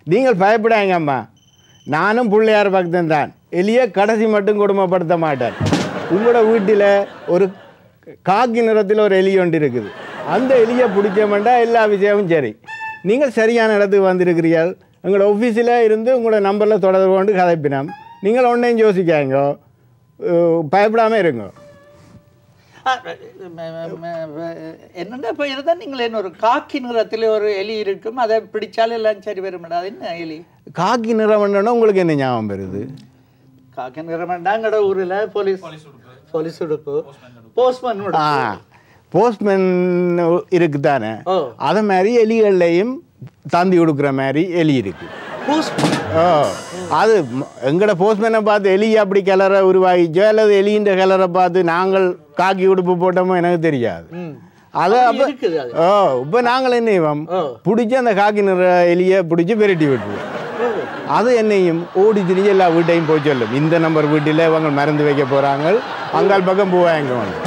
நீங்கள் பயப்படாங்க அம்மா நானும் பிள்ளையார் பக்தன் தான் எலியை கடைசி மட்டும் கொடுமைப்படுத்த மாட்டேன் உங்களோட வீட்டில் ஒரு காக்கி நிறத்தில் ஒரு எலி ஒன்று இருக்குது அந்த எலியை பிடிச்சோம்னா எல்லா விஷயமும் சரி நீங்கள் சரியான இடத்துக்கு வந்திருக்கிறீர்கள் எங்களோட ஆஃபீஸில் இருந்து உங்களோட நம்பரில் தொடர்பு கொண்டு கதைப்பினோம் நீங்கள் ஒன்றையும் யோசிக்காங்க பயப்படாமல் இருங்க ஆ, ம- ம- ம- என்னடா இப்போ இருந்தால் நீங்கள் என்ன ஒரு காக்கி நிறத்தில் ஒரு எலி இருக்கும் அதை பிடிச்சாலும் எல்லாம் சரி வரும் அது என்ன எலி காக்கி நிறம் என்னன்னா உங்களுக்கு என்ன ஞாபகம் வருது காக்கி நிறம் வேண்டாங்கட ஊரில் போலீஸ் போலீஸ் உடுப்பு போஸ்ட்மேன் ஆ உடுப்பு போஸ்ட்மேன் இருக்குதானே ஓ அதை மாதிரி எலிகள்லையும் தந்தி கொடுக்குற மாதிரி எலி இருக்கு போஸ்ட்மேன் ஓ அது ம- எங்கட போஸ்ட்மேனை பார்த்து எலி அப்படி கிளற உருவாகிச்சோ அல்லது எலியின் கிளற பார்த்து நாங்கள் காக்கி உடுப்பு போட்டோமோ எனக்கு தெரியாது ம் அதை அப்படி அப்போ இருக்குது அது ஓ இப்போ நாங்கள் என்ன செய்வோம் ஓ பிடிச்சி அந்த காக்கி நிற எலியை பிடிச்சி விரட்டி விட்டுருவோம் ஓ அது என்னையும் ஓடி திரிஞ்சு எல்லா வீட்டையும் போய் சொல்லும் இந்த நம்பர் வீட்டில் இவங்க மருந்து வைக்க போகிறாங்க அங்கால் பக்கம் போவாங்க வந்து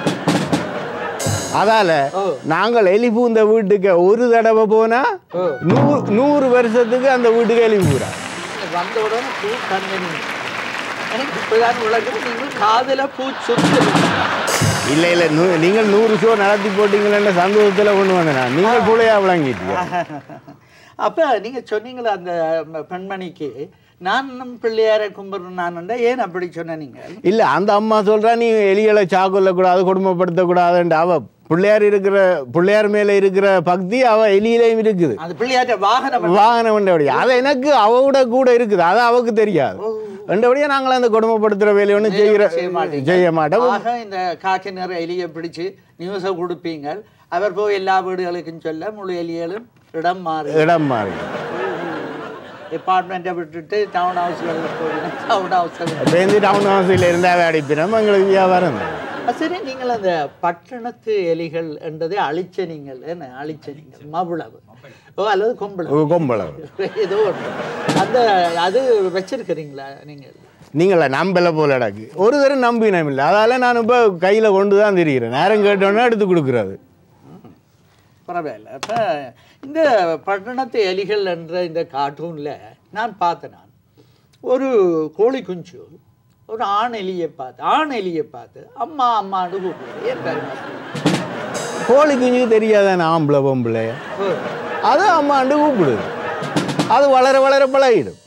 அதால ஓ. நாங்கள் எலி பூந்த வீட்டுக்கு ஒரு தடவை போனா ஓ நூறு நூறு வருஷத்துக்கு அந்த வீட்டுக்கு எலி பூரா வந்த உடனே பூ கண்ணனி எனக்கு இப்போதான் உலகம் நீங்கள் காதில் பூ சுத்து இல்லை இல்லை நூ நீங்கள் நூறு ஷோ நடத்தி போட்டீங்களேன்ற சந்தோஷத்தில் கொண்டு வந்தேன் நான். நீங்கள் பிள்ளையா விளங்கிட்டீங்க அப்போ நீங்கள் சொன்னீங்களே அந்த ம- பெண்மணிக்கு நான் நம் பிள்ளையாரை கும்பிட்றேன் நான் ஏன் அப்படி சொன்ன நீங்கள் இல்லை அந்த அம்மா சொல்றா நீ எலிகளை சாக்கொல்லக்கூடாது கொடுமைப்படுத்தக்கூடாதுன்ட்டு அவ பிள்ளையார் இருக்கிற பிள்ளையார் மேலே இருக்கிற பக்தி அவ எலியிலையும் இருக்குது அந்த பிள்ளையார்ட்ட வாகனம் வாகனம் உண்டபடி அது எனக்கு அவட கூட இருக்குது அது அவக்கு தெரியாது ரெண்டபடியாக நாங்கள் அந்த கொடுமைப்படுத்துகிற வேலையை ஒன்றும் செய்கிற செய்ய மாட்டீங்க. செய்ய மாட்டோம் ஆக இந்த காக்கி நிற எலியை பிடிச்சு நியூஸை கொடுப்பீங்க அவர் போய் எல்லா வீடுகளுக்கும் சொல்ல முழு எலிகளும் இடம் மாறி இடம் மாறி டிபார்ட்மெண்ட்டை விட்டுட்டு டவுன் ஹவுஸ்களுக்கு போவீங்க டவுன் ஹவுஸ் பேருந்து டவுன் ஹவுஸில் இருந்தாவே அடிப்பினோம் எங்களுக்கு வியாபாரம் தான். சரி நீங்கள் அந்த பட்டணத்து எலிகள் என்றதை அழிச்ச நீங்கள் என்ன அழிச்ச நீங்கள் மவுளவு ஓ அல்லது கொம்பளவு ஒரு கொம்பளவு ஏதோ ஒன்று அந்த அது வச்சிருக்கிறீங்களா நீங்கள் நீங்கள நம்பல போல எனக்கு ஒரு தரம் நம்பினம் இல்லை அதால நான் இப்போ கையில் கொண்டு தான் தெரிகிறேன் நேரம் கேட்டோன்னே எடுத்து கொடுக்குறது பரவாயில்ல அப்போ இந்த பட்டணத்து எலிகள் என்ற இந்த கார்ட்டூனில் நான் பார்த்தேன் நான் ஒரு கோழி குஞ்சு ஒரு ஆண் எலியை பார்த்து ஆண் எலியை பார்த்து அம்மா அம்மான்னு கூப்பிடுது ஏன் பேருமா கோழி குஞ்சுக்கு தெரியாதானே ஆம்பளை பொம்பளை அது அம்மாண்டு கூப்பிடுது அது வளர வளர பழகிடும்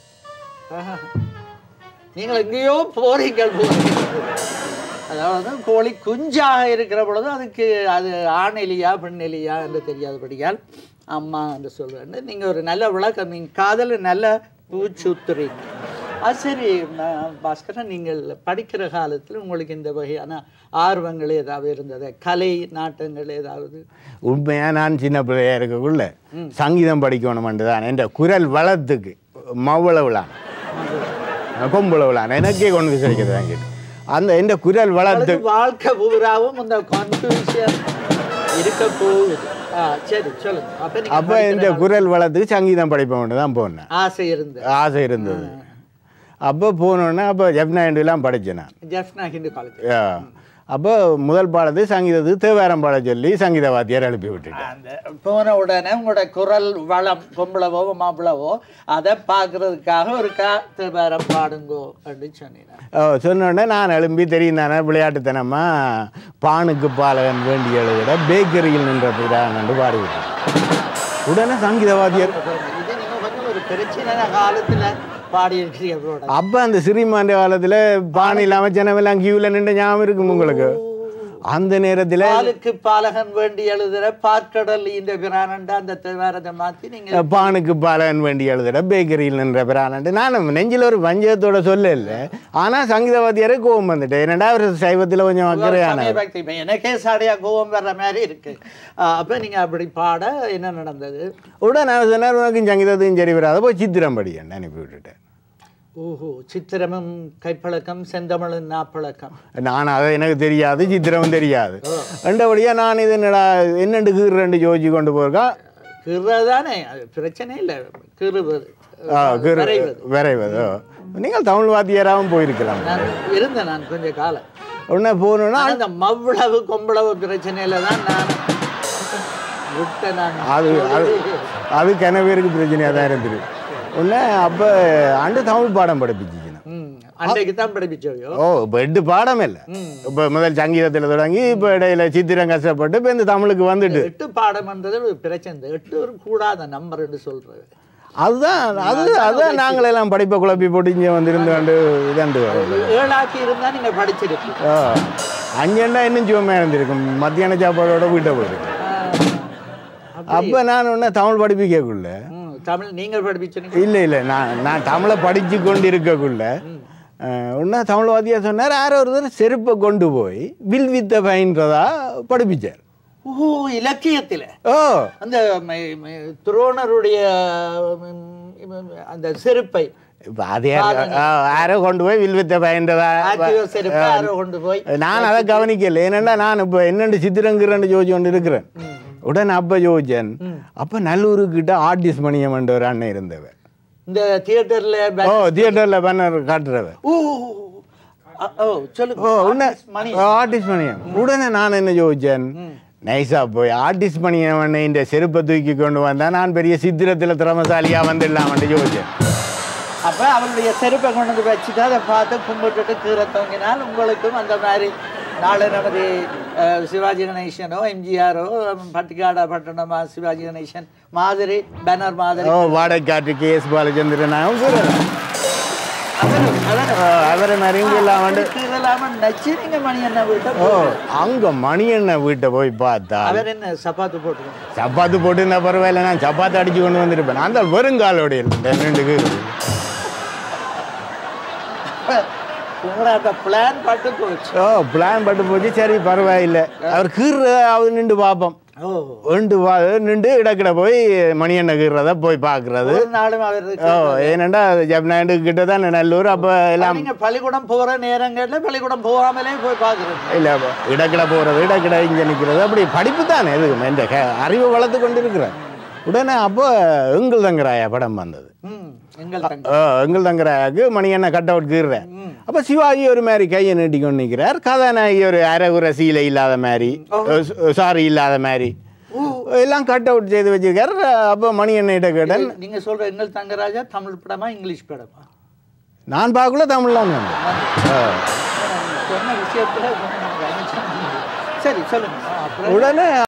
நீங்கள் எங்கேயோ போறீங்கள் போறீங்க அதாவது கோழி குஞ்சாக இருக்கிற பொழுது அதுக்கு அது ஆண் எலியா பெண் எலியா என்று தெரியாதபடியால் அம்மா என்று சொல்லுவேன் நீங்கள் ஒரு நல்ல விளக்கம் நீங்கள் காதல் நல்ல பூச்சுத்துறீங்க அது சரி ம- பாஸ்கரன் நீங்கள் படிக்கிற காலத்தில் உங்களுக்கு இந்த வகையான ஆர்வங்கள் ஏதாவது இருந்தது கலை நாட்டங்கள் ஏதாவது உண்மையாக நான் சின்ன பிள்ளையா இருக்கக்குள்ள சங்கீதம் படிக்கணுமென்று தான் என்ற குரல் வளத்துக்கு மவ்வள விழான் கொம்புல விழான் எனக்கே கொண்டு போய் சேர்க்கிறது வாங்கிட்டு அந்த என்ற குரல் வளத்து உங்களுக்கு வாழ்க்கை பூராவும் இந்த கன்ஃபியூஷன் இருக்க போகுது ஆ சரி சொல்லுங்க அப்ப நீங்க அப்போ படிக்கிற இந்த குரல் வளத்துக்கு சங்கீதம் படிப்போம்னு தான் போனேன் ஆசை இருந்து ஆசை இருந்தது அப்போ போனோன்னே அப்போ ஜெப்னாயிண்டுலாம் படித்தேன் நான் ஜெஃப்னா ஹிந்து காலேஜ் ஆ. அப்போ முதல் பாடத்து சங்கீதத்துக்கு தேவாரம் பாட சொல்லி சங்கீத வாத்தியார் எழுப்பி விட்டுட்டேன் அந்த போன உடனே உங்களோட குரல் வளம் பொம்பளவோ மாப்பிளவோ அதை பார்க்கறதுக்காக ஒரு கா தேவாரம் பாடுங்கோ அப்படின்னு சொன்னீங்க ஓ, சொன்ன உடனே நான் எழும்பி தெரியும் தானே விளையாட்டுத்தனமா பானுக்கு பாலகன் வேண்டி எழுதிட பேக்கரியில் நின்ற பிரான்னு பாடிவிட்டேன் உடனே சங்கீத வாத்தியார் இது நீங்க கொஞ்சம் ஒரு பிரச்சனை காலத்துல பாடி இருக்கிறீங்க அப்போ அந்த சிறிமாண்ட காலத்தில் பானை இல்லாமல் ஜனமெல்லாம் கியூவில் நின்று ஞாபகம் இருக்கும் உங்களுக்கு அந்த நேரத்தில் பாலுக்கு பாலகன் வேண்டி எழுதுற பார்க்கடல் இந்த பிரானண்டா அந்த தேவாரத்தை மாத்தி நீங்க பானுக்கு பாலகன் வேண்டி எழுதுற பேக்கரியில் நின்ற பிரானண்டு நான் நெஞ்சில் ஒரு வஞ்சகத்தோட சொல்ல இல்லை ஆனால் சங்கீத வாத்தியாரே கோவம் வந்துட்டேன் என்னடா ஒரு சைவத்தில் கொஞ்சம் அக்கறையான சமய பக்தி இப்ப எனக்கே சாடியா கோவம் வர்ற மாதிரி இருக்கு ஆ, அப்ப நீங்க அப்படி பாட என்ன நடந்தது உடனே நான் சொன்னார் உனக்கு சங்கீதத்தையும் சரி வராத போய் சித்திரம் படி என்ன அனுப்பி விட்டுட்டேன் ஓஹோ சித்திரமும் கைப்பழக்கம் செந்தமிழும் நாப்பழக்கம் நான் அதை எனக்கு தெரியாது சித்திரமும் தெரியாது ரெண்டபடியாக நான் இது என்னடா என்னண்டு கீறு ரெண்டு யோசிச்சு கொண்டு போயிருக்கா கிருதானே அது பிரச்சனை இல்லை கிருவது ஆ, கீறு வரைவது. விரைவதோ நீங்கள் தமிழ் வாத்தியாராகவும் போயிருக்கலாம் நான் இருந்தேன் நான் கொஞ்ச காலம் உடனே போகணுன்னா ஆனா இந்த மவ்வளவு கொம்பளவு பிரச்சனையில தான் நான் விட்டேன் நான் அது அது அது கன பேருக்கு பிரச்சனையாக தான் இருந்துரு உடனே அப்போ ஆண்டு தமிழ் பாடம் படிப்பிச்சிச்சு ம் அன்றைக்கு தான் படிப்பிச்சவையோ ஓ இப்போ எட்டு பாடம் இல்லை இப்போ முதல் சங்கீதத்தில் தொடங்கி இப்போ இடையில சித்திரம் கஷ்டப்பட்டு இப்போ இந்த தமிழுக்கு வந்துட்டு எட்டு பாடம்ன்றது ஒரு பிரச்சனை இந்த எட்டு ஒரு கூடாத நம்பர் என்று சொல்றது அதுதான் அது அதான் நாங்களெல்லாம் படிப்பை குழப்பி போட்டு இங்கே வந்திருந்து இதாண்டு ஏழாக்கி இருந்தா நீங்க படிச்சிருப்பீங்க ஓ அங்கேண்டா இன்னும் சுவமாக இருந்திருக்கும் மத்தியான சாப்பாடோட வீட்டை போயிருக்கும் அப்போ நான் ஒன்று தமிழ் படிப்பிக்கக்குள்ள ம், தமிழ் நீங்கள் படிப்பிச்சீங்க இல்லை இல்லை நான் நான் தமிழை படித்து கொண்டு இருக்கக்குள்ள ஒன்றா தமிழ் வாத்தியா சொன்னார் யாரோ ஒருத்தர் செருப்பை கொண்டு போய் வில் வித்த பயின்றதா படிப்பிச்சார் ஓ இலக்கியத்துல ஓ அந்த ம- ம- துரோணருடைய ம், அந்த செருப்பை இப்போ அதே யாரோ கொண்டு போய் வில் வித்த பயின்றதா ஆக்டிவ செருப்பை யாரோ கொண்டு போய் நான் அதை கவனிக்கல ஏனென்னா நான் இப்போ என்னென்று சித்திரங்கிறன்னு ஜோதிச்சு கொண்டு இருக்கிறேன் உடனே அப்போ ஜோதிச்சேன் அப்போ நல்லூருக்கிட்ட ஆர்டிஸ்ட் மணியம்ன்ற ஒரு அண்ணன் இருந்தவன் இந்த தியேட்டர்ல ஓ தியேட்டரில் பேனர் காட்டுறவன் ஓ அ- ஓ சொல்லுங்க ஓ உடனே மணி ஆர்டிஸ்ட் மணியம் உடனே நான் என்ன யோசிச்சேன் நைஸா போய் ஆர்டிஸ்ட் மணியன் இந்த செருப்பை தூக்கி கொண்டு வந்தா நான் பெரிய சித்திரத்தில் திறமசாலியா வந்துடலாம்னு யோசிச்சேன் அப்ப அவருடைய செருப்பை கொண்டு வந்து வச்சுட்டு அதை பார்த்து கும்பிட்டுட்டு கீரை தொங்கினால் உங்களுக்கும் அந்த மாதிரி நாளை நமது அஹ், சிவாஜி கணேசனோ எம்ஜிஆரோ பட்டிக்காடா பட்டணமா சிவாஜி கணேசன் மாதிரி பேனர் மாதிரி ஓ வாடகைக்காற்று கே எஸ் பாலச்சந்திரன் அவரு- அவரு அவரை மாதிரி இங்கே எல்லாம் வந்து கீறலாம நச்சு நீங்க மணி என்ன வீட்டை ஓ அங்க மணியண்ண வீட்டை போய் பார்த்தா அவர் என்ன சப்பாத்து போட்டுருக்கோம் சப்பாத்து போட்டு இருந்தா பரவாயில்ல நான் சப்பாத்து அடிச்சு கொண்டு வந்திருப்பேன் அந்த வெறுங்காலோட இருந்தேன் ரெண்டுக்கு உங்களோட அந்த பிளான் பட்டு போச்சு ஓ பிளான் பட்டு போச்சு சரி பரவாயில்லை அவர் கீற அவர் நின்று பார்ப்போம் ஓ ரெண்டு வா நின்று இடக்கிட போய் மணியண்ண கீறத போய் பார்க்கறது ஒரு நாளும் அவர் ஓ ஏனண்டா ஜப்நாடு கிட்ட தான் நல்லூர் அப்போ எல்லாம் நீங்க பள்ளிக்கூடம் போற நேரங்கள்ல பள்ளிக்கூடம் போகாமலே போய் பாக்குறீங்க இல்லை இடக்கிட போகிறது இடக்கிட இங்கே நிற்கிறது அப்படி படிப்பு தானே எதுக்கு இந்த க- அறிவை வளர்த்து கொண்டு இருக்கிறேன் உடனே அப்போ எங்கள் தங்கராயா படம் வந்தது ம் எங்கள் தங்க ஓ எங்கள் தங்கராயாவுக்கு மணியண்ண கட் அவுட் கீறுறேன் அப்போ சிவாஜி ஒரு மாதிரி கையை நீட்டிக்கொண்டு நிற்கிறார் கதாநாயகி ஒரு அரைகுற சீலை இல்லாத மாதிரி சாரி இல்லாத மாதிரி எல்லாம் கட் அவுட் செய்து வச்சிருக்காரு அப்போ மணியண்ணிட்ட கேட்டேன் நீங்க சொல்ற எங்கள் தங்கராஜா தமிழ் படமா இங்கிலீஷ் படமா நான் பார்க்கல தமிழ்லாம் வந்தேன் ஆ. சொன்ன விஷயத்துல கொஞ்சம் எனக்கு அமைச்சம் சரி சொல்லுங்க அப்புறம் உடனே